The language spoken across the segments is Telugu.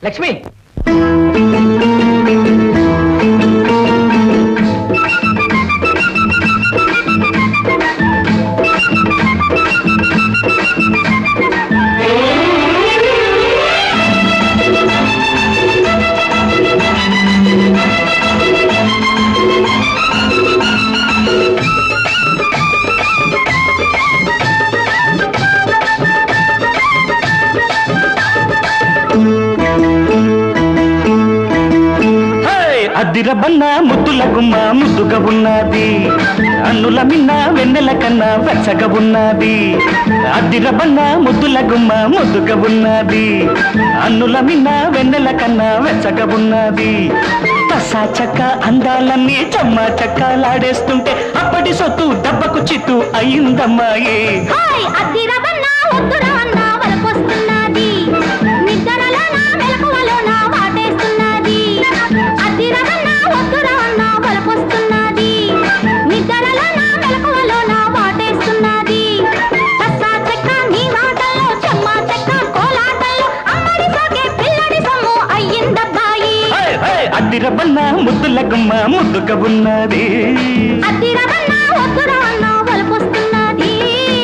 లక్ష్మి అద్దిరబన్న ముద్దుల గుమ్మ ముద్దుగా ఉన్నది అన్నుల మిన్న వెన్నెల కన్నా వెచ్చగా ఉన్నది అద్దిరబన్న ముద్దుల గుమ్మ ముద్దుగా ఉన్నది అన్నుల మిన్న వెన్నెల కన్నా వెచ్చగా ఉన్నది తసా చక్క అందాలన్నీ చమ్మ చక్కలాడేస్తుంటే అప్పటి సొత్తు దెబ్బకు చిత్తు అయిందమ్మాయి హాయ్ అద్దిరవన్నా వద్దురవన్నా వలపొస్తున్నది నిద్రలోన మెలకువలోన వాటేస్తున్నది అద్దిరవన్నా వద్దురవన్నా వలపొస్తున్నది నిద్రలోన మెలకువలోన వాటేస్తున్నది చస్సా చెక్క నీ వాటల్లో చెమ్మ చెక్క కోలాటల్లో అమ్మడి సోకే పిల్లడి సొమ్ము అయ్యిందబ్బాయి హే, హే, అద్దిరబన్న ముద్దుల గుమ్మ ముద్దుగా ఉన్నది అద్దిరవన్నా వద్దురవన్నా వలపొస్తున్నది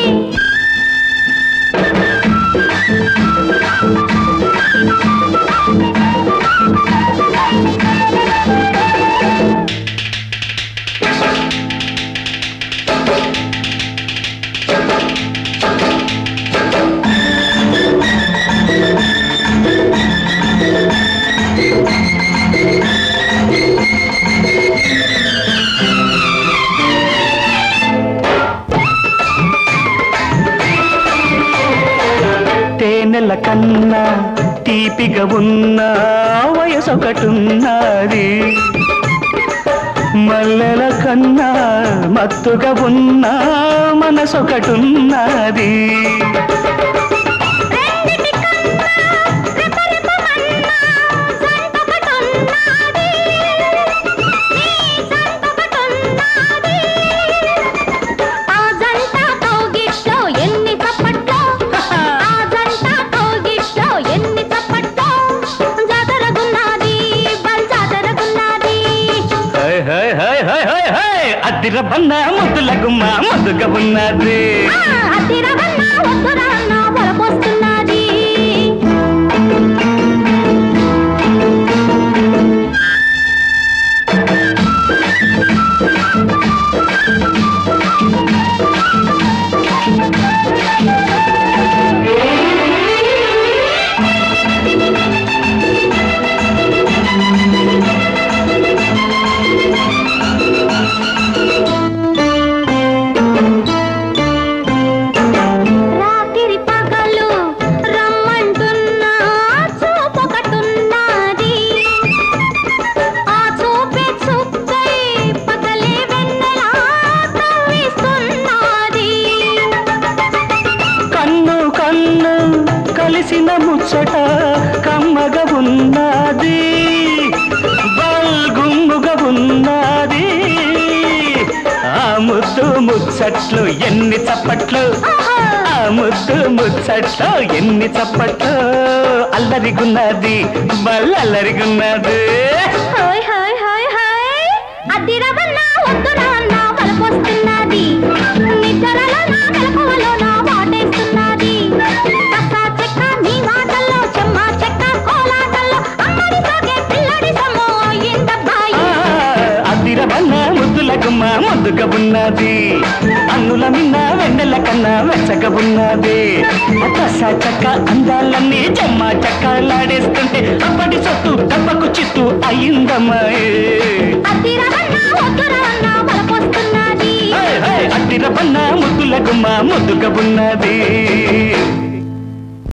తేనెల కన్నా తీపిగా ఉన్న వయసొకటున్నది మల్లెల కన్నా మత్తుగా ఉన్న మనసొకటున్నది రెండిటి కన్నా రెపరెపమన్నా సంతొకటున్నది. నీ సంతొకటున్నది. ఆ జంట కౌగిట్లో ఎన్ని చప్పట్లో ఆ జంట కౌగిట్లో ఎన్ని చప్పట్లో జాతరగున్నది బల్ జాతరగున్నది హై హై హై హై హై హై అద్దిర బన్న ముద్దుల గుమ్మ ముద్దుగా ఉన్నది ఆ అతిరవన్నా వద్దురవన్నా పొలపోస్తున్నది రాత్రి పగలు రమ్మంటున్నా చూపొకటున్నది ఆ చూపే చూపై పగలే వెన్నెలా తవ్విస్తున్నది కన్ను కన్ను కలిసిన ముచ్చట కమ్మగా ఉన్నది బల్గుమ్ముగా ఉన్నది ఆ ముద్దు ముచ్చట్లు ఎన్ని చప్పట్లు ఆ ముద్దు ముచ్చట్లు ఎన్ని చప్పట్లు అల్లరిగున్నది బల్లల్లరిగున్నది హాయ్ హాయ్ హాయ్ హాయ్ అద్దిరవన్నా వద్దురవన్నా వలపోస్తున్నది నిద్రలో నా మెలకువలో నా వాటేస్తున్నది కసా చెక్క నీ మాటల్లో చెమ్మ చెక్క కోలాటల్లో అమ్మడి సోకే పిల్లడి సొమ్ము అయ్యిందబ్బాయి అదిరవన్న ముద్దుల గుమ్మ ముద్దుగా ఉన్నది అన్నుల మిన్న వెన్నెల కన్నా వెచ్చగా ఉన్నది దశ చక్క అందాలన్నీ జమ్మ చక్కలాడేస్తుంటే అప్పటి సొత్తు దెబ్బకు చిత్తు అయిందమ్మాయి అద్దిరవన్నా వద్దురవన్నా వలపోస్తున్నది అదిరవన్న ముద్దుల గుమ్మ ముద్దుగా ఉన్నది